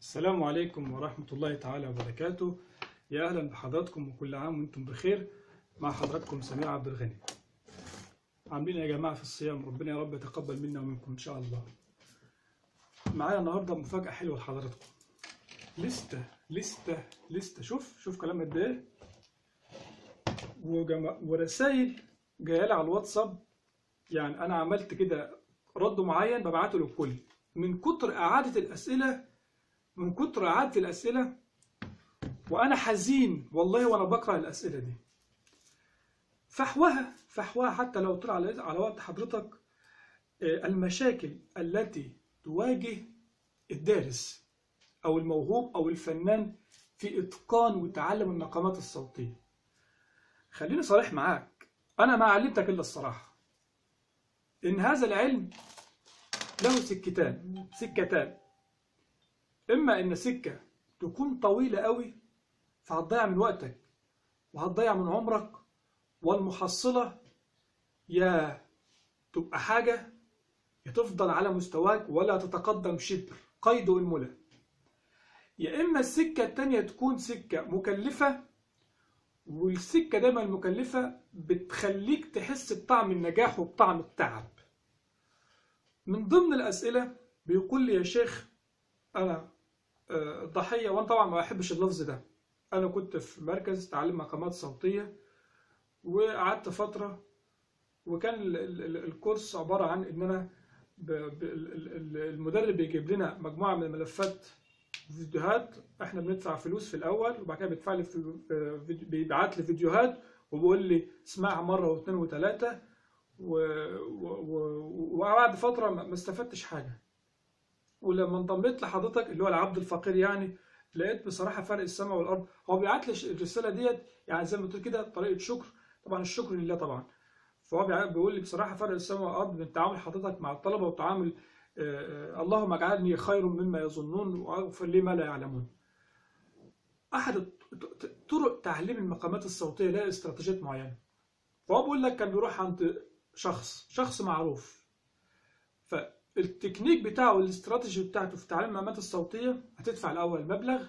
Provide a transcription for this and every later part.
السلام عليكم ورحمة الله تعالى وبركاته يا أهلا بحضراتكم وكل عام وأنتم بخير مع حضراتكم سمير عبد الغني عاملين إيه يا جماعة في الصيام ربنا يا رب يتقبل منا ومنكم إن شاء الله معايا النهاردة مفاجأة حلوة لحضراتكم لستة لستة لستة شوف شوف كلام قد إيه وجما... ورسائل جاية لي على الواتساب يعني أنا عملت كده رد معين ببعته للكل من كتر إعادة الأسئلة من كتر إعادة الأسئلة وأنا حزين والله وأنا بقرأ الأسئلة دي فحوها فحوها حتى لو طلع على على وقت حضرتك آه، المشاكل التي تواجه الدارس أو الموهوب أو الفنان في إتقان وتعلم المقامات الصوتية خليني صريح معاك أنا ما علمتك إلا الصراحة إن هذا العلم له سكتان سكتان إما إن سكة تكون طويلة قوي فهتضيع من وقتك وهتضيع من عمرك والمحصلة يا تبقى حاجة يا تفضل على مستواك ولا تتقدم شبر قيد الملا يا إما السكة التانية تكون سكة مكلفة والسكة دايما المكلفة بتخليك تحس بطعم النجاح وبطعم التعب من ضمن الأسئلة بيقول لي يا شيخ أنا آه، ضحية وأنا طبعا ما بحبش اللفظ ده أنا كنت في مركز تعليم مقامات صوتية وقعدت فترة وكان ال- ال- ال- الكورس عبارة عن إن أنا ب- ب- ال- ال- ال- المدرب بيجيب لنا مجموعة من الملفات فيديوهات احنا بندفع فلوس في الأول وبعد كده بيدفع لي في- في- فيديو- بيبعت لي فيديوهات وبيقول لي اسمعها مرة واثنين وثلاثة و- و- و- وبعد فترة ما ما استفدتش حاجة ولما انضميت لحضرتك اللي هو العبد الفقير يعني لقيت بصراحة فرق السماء والأرض هو بيبعت لي الرسالة ديت يعني زي ما تقول كده طريقة شكر طبعا الشكر لله طبعا فهو بيع- بيقول لي بصراحة فرق السماء والأرض من تعامل حضرتك مع الطلبة وتعامل آه، آه، اللهم اجعلني خير مما يظنون واغفر لي ما لا يعلمون أحد الط- ط- طرق تعليم المقامات الصوتية لها استراتيجيات معينة فهو بيقول لك كان بيروح عند شخص شخص معروف فالتكنيك بتاعه والاستراتيجي بتاعته في تعليم المقامات الصوتية هتدفع الأول مبلغ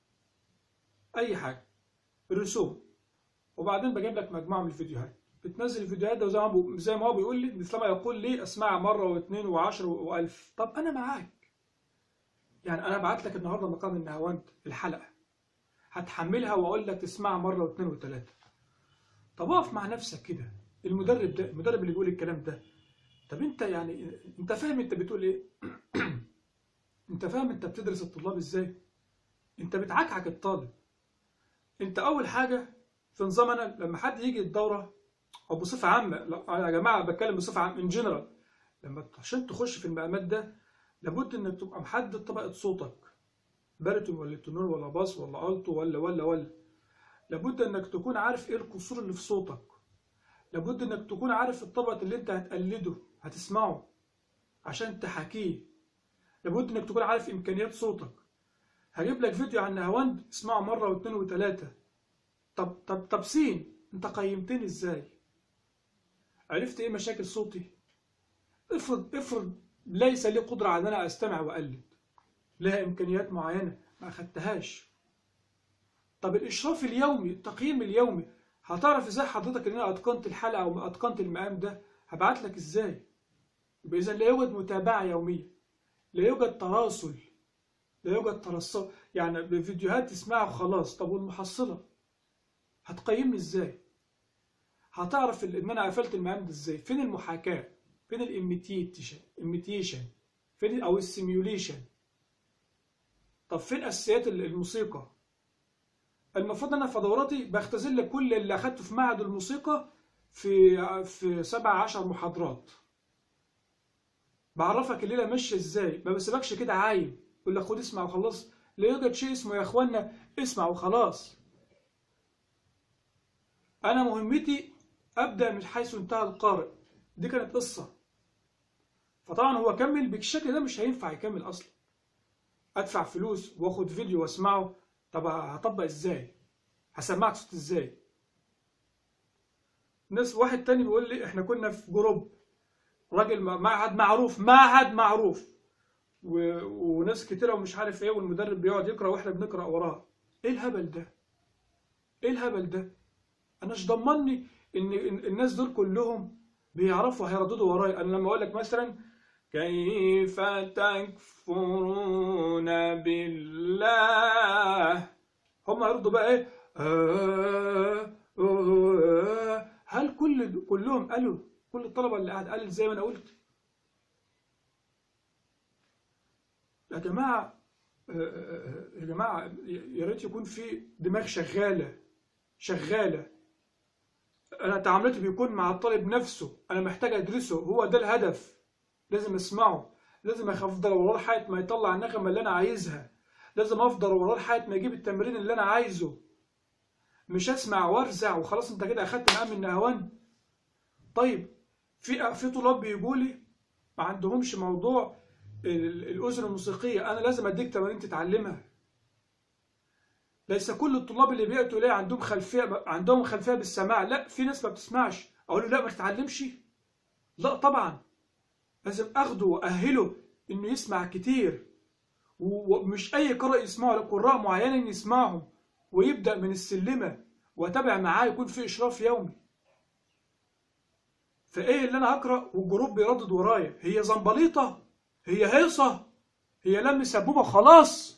أي حاجة الرسوم وبعدين بجيب لك مجموعة من الفيديوهات بتنزل الفيديوهات ده وزي ما هو- زي ما هو بيقول لي مثلما يقول لي اسمعها مرة واثنين وعشر وألف طب أنا معاك يعني أنا بعت لك النهاردة مقام النهاوند الحلقة هتحملها وأقول لك تسمعها مرة واثنين وثلاثة طب اقف مع نفسك كده المدرب ده المدرب اللي بيقول الكلام ده طب انت يعني انت فاهم انت بتقول ايه انت فاهم انت بتدرس الطلاب ازاي انت بتعكعك الطالب انت اول حاجه في نظامنا لما حد يجي الدوره او بصفه عامه لا يا جماعه بتكلم بصفه عامه ان جنرال لما عشان تخش في المقامات ده لابد انك تبقى محدد طبقه صوتك باريتون ولا تنور ولا باص ولا التو ولا ولا ولا لابد انك تكون عارف ايه القصور اللي في صوتك لابد انك تكون عارف الطبقة اللي انت هتقلده هتسمعه عشان تحاكيه لابد انك تكون عارف امكانيات صوتك هجيب لك فيديو عن نهاوند اسمعه مرة واثنين وثلاثة طب طب طب سين انت قيمتني ازاي عرفت ايه مشاكل صوتي افرض افرض ليس لي قدرة على ان انا استمع واقلد لها امكانيات معينة ما اخدتهاش طب الاشراف اليومي التقييم اليومي هتعرف ازاي حضرتك ان انا اتقنت الحلقه او اتقنت المقام ده هبعت لك ازاي يبقى اذا لا يوجد متابعه يوميه لا يوجد تراسل لا يوجد ترسل يعني بفيديوهات تسمعها وخلاص طب والمحصله هتقيمني ازاي هتعرف ال- ان انا قفلت المقام ده ازاي فين المحاكاه فين الاميتيشن اميتيشن فين او السيميوليشن طب فين اساسيات ال- الموسيقى المفروض انا في دوراتي بختزل كل اللي اخدته في معهد الموسيقى في في سبع عشر محاضرات بعرفك الليله ماشيه ازاي ما بسيبكش كده عايم يقول لك خد اسمع وخلاص لا يوجد شيء اسمه يا اخوانا اسمع وخلاص انا مهمتي ابدا من حيث انتهى القارئ دي كانت قصه فطبعا هو كمل بالشكل ده مش هينفع يكمل اصلا ادفع فلوس واخد فيديو واسمعه طب هطبق ازاي هسمعك صوت ازاي ناس واحد تاني بيقول لي احنا كنا في جروب راجل م- معهد معروف معهد معروف و... وناس كتيره ومش عارف ايه والمدرب بيقعد يقرا واحنا بنقرا وراه ايه الهبل ده ايه الهبل ده انا مش ضمني ان إن الناس دول كلهم بيعرفوا هيرددوا ورايا انا لما اقول لك مثلا كيف تكفرون بالله هم هيردوا بقى ايه آه آه هل كل كلهم قالوا كل الطلبه اللي قاعد قال زي ما انا قلت يا جماعه آه، يا جماعه يا ريت يكون في دماغ شغاله شغاله انا تعاملاتي بيكون مع الطالب نفسه انا محتاج ادرسه هو ده الهدف لازم اسمعه لازم افضل وراه لحد ما يطلع النغمه اللي انا عايزها لازم افضل وراه لحد ما يجيب التمرين اللي انا عايزه مش اسمع وارزع وخلاص انت كده اخدت مقام النهوان طيب في في طلاب بيجوا لي ما عندهمش موضوع ال- الاذن الموسيقيه انا لازم اديك تمارين تتعلمها ليس كل الطلاب اللي بيأتوا لي عندهم خلفيه عندهم خلفيه بالسماع لا في ناس ما بتسمعش اقول له لا ما تتعلمش لا طبعا لازم اخده واهله انه يسمع كتير و- ومش اي قارئ يسمعه لا قراء معينين يسمعهم ويبدا من السلمه واتابع معاه يكون في اشراف يومي فايه اللي انا هقرا والجروب بيردد ورايا هي زنبليطه هي هيصه هي لم سبوبه خلاص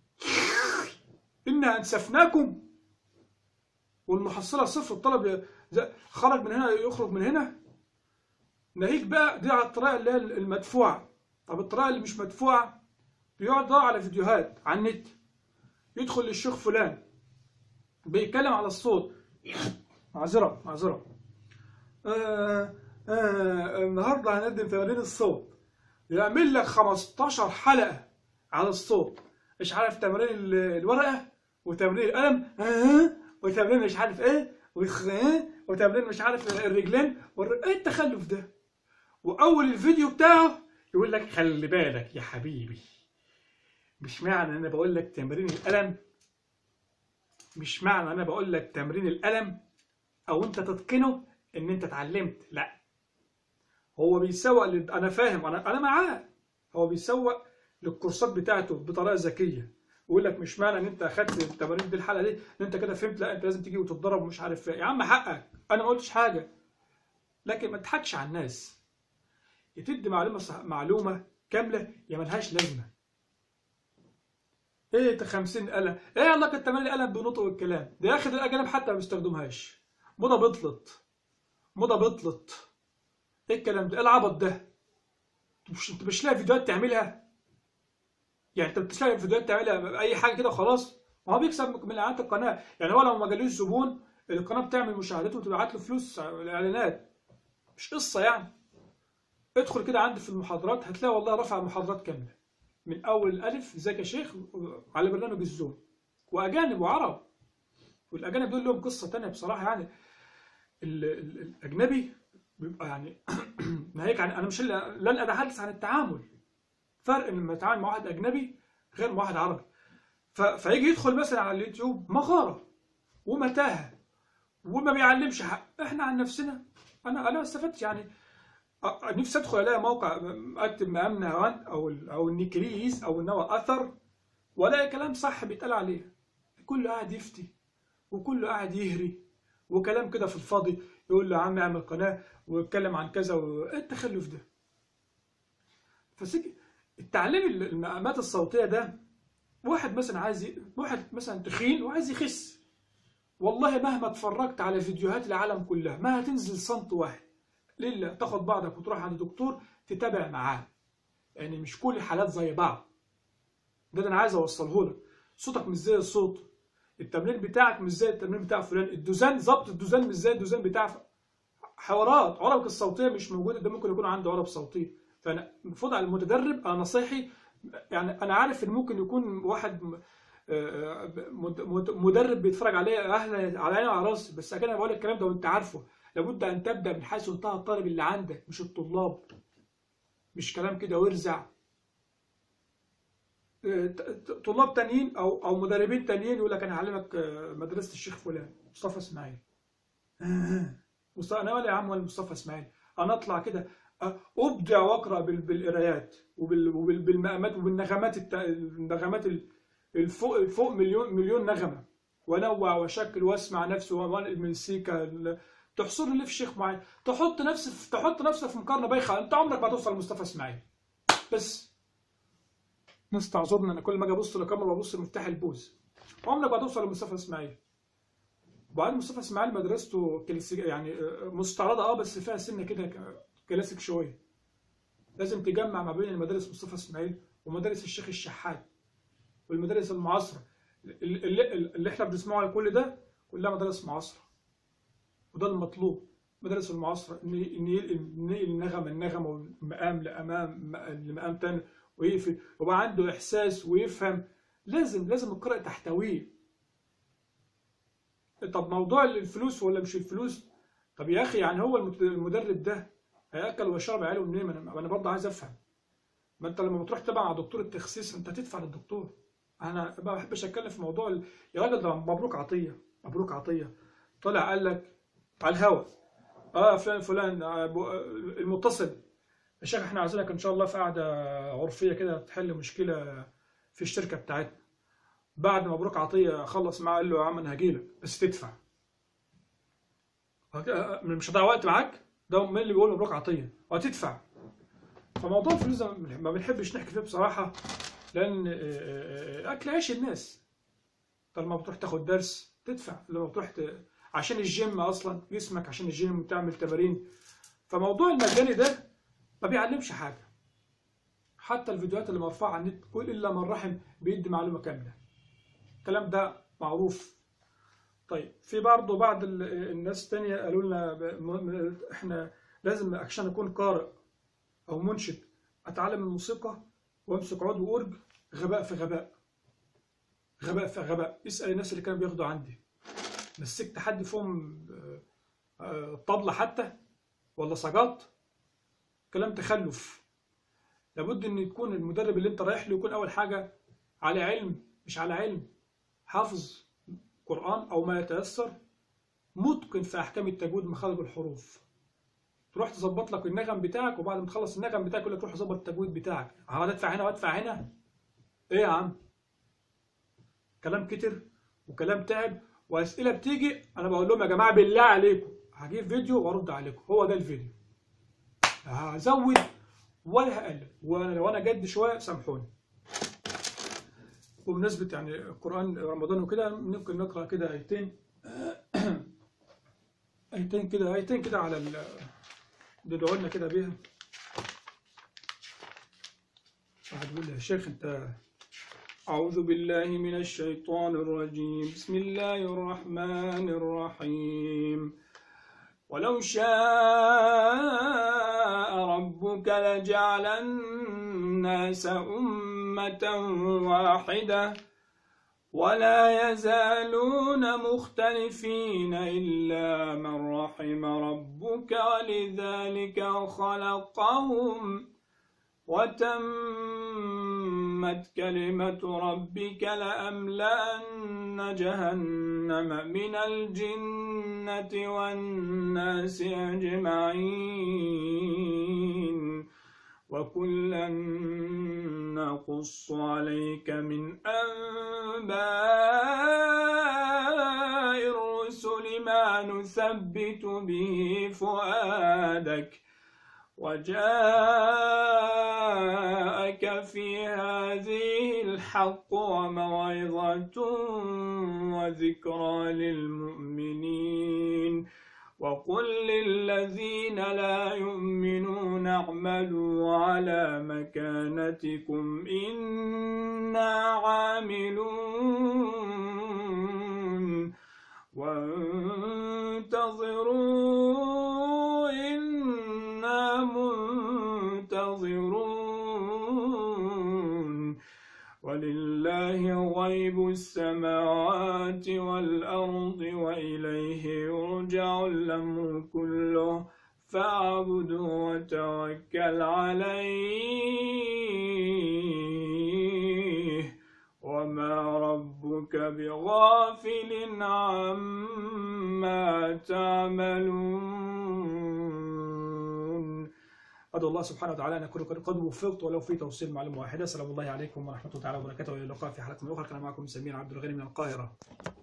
إنا أنسفناكم والمحصلة صفر الطلب ي- ز- خرج من هنا يخرج من هنا ناهيك بقى دي على الطريقة اللي هي المدفوعة طب الطريقة اللي مش مدفوعة بيقعد يدور على فيديوهات على النت يدخل للشيخ فلان بيتكلم على الصوت معذرة معذرة آه آه النهارده هنقدم تمارين الصوت يعمل لك 15 حلقة على الصوت مش عارف تمرين ال- الورقة وتمرين القلم آه، وتمرين مش عارف ايه وخ- آه، وتمرين مش عارف الرجلين والر... ايه التخلف ده واول الفيديو بتاعه يقول لك خلي بالك يا حبيبي مش معنى ان انا بقول لك تمرين القلم مش معنى انا بقول لك تمرين القلم او انت تتقنه ان انت اتعلمت لا هو بيسوق لل... انا فاهم انا انا معاه هو بيسوق للكورسات بتاعته بطريقه ذكيه ويقول لك مش معنى ان انت اخدت التمارين دي الحلقه دي ان انت كده فهمت لا انت لازم تيجي وتتدرب ومش عارف ايه يا عم حقك انا ما قلتش حاجه لكن ما تضحكش على الناس يا تدي معلومه صح... معلومه كامله يا ملهاش لازمه ايه ده 50 قلم ايه علاقه تمارين القلم بنطق والكلام ده يا اخي ده الاجانب حتى ما بيستخدموهاش موضه بطلت موضه بطلت ايه الكلام ده ايه العبط ده مش انت مش لاقي فيديوهات تعملها يعني انت مش لاقي فيديوهات تعملها اي حاجه كده خلاص ما هو بيكسب من اعلانات القناه يعني هو لو ما جالوش زبون القناه بتعمل مشاهدات وتبعت له فلوس على الاعلانات مش قصه يعني ادخل كده عندي في المحاضرات هتلاقي والله رفع محاضرات كامله من اول الالف ازيك يا شيخ على برنامج الزوم واجانب وعرب والاجانب دول لهم قصه تانية بصراحه يعني ال- ال- الاجنبي بيبقى يعني ناهيك عن انا مش لن اتحدث عن التعامل فرق ان لما اتعامل مع واحد اجنبي غير مع واحد عربي ف... فيجي يدخل مثلا على اليوتيوب مغاره ومتاهه وما بيعلمش حق احنا عن نفسنا انا انا استفدت يعني أ- نفسي ادخل الاقي موقع اكتب مقام نهوان او ال- او النكريز او النوى اثر والاقي كلام صح بيتقال عليه كله قاعد يفتي وكله قاعد يهري وكلام كده في الفاضي يقول له يا عم اعمل قناه واتكلم عن كذا و... ايه التخلف ده فسك... التعليم ال- المقامات الصوتيه ده واحد مثلا عايز ي... واحد مثلا تخين وعايز يخس والله مهما اتفرجت على فيديوهات العالم كلها ما هتنزل سنت واحد لله تاخد بعضك وتروح عند دكتور تتابع معاه يعني مش كل الحالات زي بعض ده, ده انا عايز اوصله لك صوتك مش زي الصوت التمرين بتاعك مش زي التمرين بتاع فلان الدوزان ظبط الدوزان مش زي الدوزان بتاع ف- حوارات عربك الصوتيه مش موجوده ده ممكن يكون عنده عرب صوتيه فانا المفروض على المتدرب انا نصيحي يعني انا عارف ان ممكن يكون واحد م- آه، مد- مد- مدرب بيتفرج عليه اهلا على عيني وعلى راسي بس انا بقول لك الكلام ده وانت عارفه لابد ان تبدا من حيث انتهى الطالب اللي عندك مش الطلاب مش كلام كده وارزع آه، ت- ت- طلاب تانيين او او مدربين تانيين يقول لك انا هعلمك آه، مدرسه الشيخ فلان مصطفى اسماعيل آه، مصطفى انا مالي يا عم ولا مصطفى اسماعيل انا اطلع كده ابدع واقرا بال- بالقرايات وبال- وبال- بالمقامات وبالنغمات الت- النغمات ال- الفوق فوق مليون مليون نغمه وانوع واشكل واسمع نفسي وانقل من السيكا ال- تحصر لي في شيخ معين تحط نفسك في تحط نفسك في مقارنه بايخه انت عمرك ما توصل لمصطفى اسماعيل بس ناس تعذرني انا كل ما اجي ابص للكاميرا ببص لمفتاح البوز عمرك ما توصل لمصطفى اسماعيل وبعدين مصطفى اسماعيل مدرسته كلاسيك يعني آه، مستعرضه اه بس فيها سنه كده ك- كلاسيك شويه لازم تجمع ما بين المدارس مصطفى اسماعيل ومدارس الشيخ الشحات والمدارس المعاصره اللي, اللي, اللي احنا بنسمعه على كل ده كلها مدارس معاصره وده المطلوب مدارس المعاصره ان ان ينقل النغمه النغمه والمقام لامام لمقام تاني ويقفل ويبقى عنده احساس ويفهم لازم لازم القراءه تحتويه طب موضوع الفلوس ولا مش الفلوس طب يا اخي يعني هو المت- المدرب ده هياكل ويشرب عياله منين ما انا ما أنا برضه عايز افهم ما انت لما بتروح تبع على دكتور التخسيس انت هتدفع للدكتور انا ما بحبش اتكلم في موضوع ال... يا راجل ده مبروك عطيه مبروك عطيه طلع قال لك على الهوا اه فلان فلان آه، بو- آه، المتصل يا شيخ احنا عايزينك ان شاء الله في قعده عرفيه كده تحل مشكله في الشركه بتاعتنا بعد ما مبروك عطيه خلص معاه قال له يا عم انا هجيلك بس تدفع هت- آه، مش هضيع وقت معاك ده مين اللي بيقول مبروك عطيه وهتدفع فموضوع الفلوس ده ما بنحبش نحكي فيه بصراحه لان آه، آه، آه، اكل عيش الناس انت لما بتروح تاخد درس تدفع لما بتروح ت... عشان الجيم اصلا جسمك عشان الجيم تعمل تمارين فموضوع المجاني ده ما بيعلمش حاجه حتى الفيديوهات اللي مرفوعه على النت كل الا من رحم بيدي معلومه كامله الكلام ده معروف طيب في برضه بعض ال- الناس تانية قالوا لنا ب- م- احنا لازم عشان اكون قارئ او منشد اتعلم الموسيقى وامسك عود واورج غباء في غباء غباء في غباء اسال الناس اللي كانوا بياخدوا عندي مسكت حد فيهم آه، آه، طبلة حتى ولا سجاط كلام تخلف لابد ان يكون المدرب اللي انت رايح له يكون اول حاجه على علم مش على علم حافظ قران او ما يتيسر متقن في احكام التجويد مخارج الحروف تروح تظبط لك النغم بتاعك وبعد ما تخلص النغم بتاعك يقول لك روح ظبط التجويد بتاعك هقعد ادفع هنا وادفع هنا ايه يا عم كلام كتر وكلام تعب واسئله بتيجي انا بقول لهم يا جماعه بالله عليكم هجيب فيديو وارد عليكم هو ده الفيديو هزود ولا هقلل وانا لو انا جد شويه سامحوني وبمناسبه يعني القران رمضان وكده ممكن نقرا كده ايتين ايتين كده ايتين كده على ال ندعو لنا كده بيها واحد بيقول لي يا شيخ انت أعوذ بالله من الشيطان الرجيم بسم الله الرحمن الرحيم ولو شاء ربك لجعل الناس أمة واحدة ولا يزالون مختلفين إلا من رحم ربك ولذلك خلقهم وتمت كلمة ربك لأملأن جهنم من الجنة والناس أجمعين وكلا نقص عليك من أنباء الرسل ما نثبت به فؤادك وجاءك في هذه الحق وموعظة وذكرى للمؤمنين وقل للذين لا يؤمنون اعملوا على مكانتكم إنا عاملون وانتظروا إنا منتظرون ولله غيب السماوات والأرض وإليه يرجع الأمر كله فاعبده وتوكل عليه وما ربك بغافل عما تعملون أدعو الله سبحانه وتعالى أن أكون قد قد وفقت ولو في توصيل معلومة واحدة سلام الله عليكم ورحمة الله تعالى وبركاته وإلى اللقاء في حلقة أخرى كان معكم سمير عبد الغني من القاهرة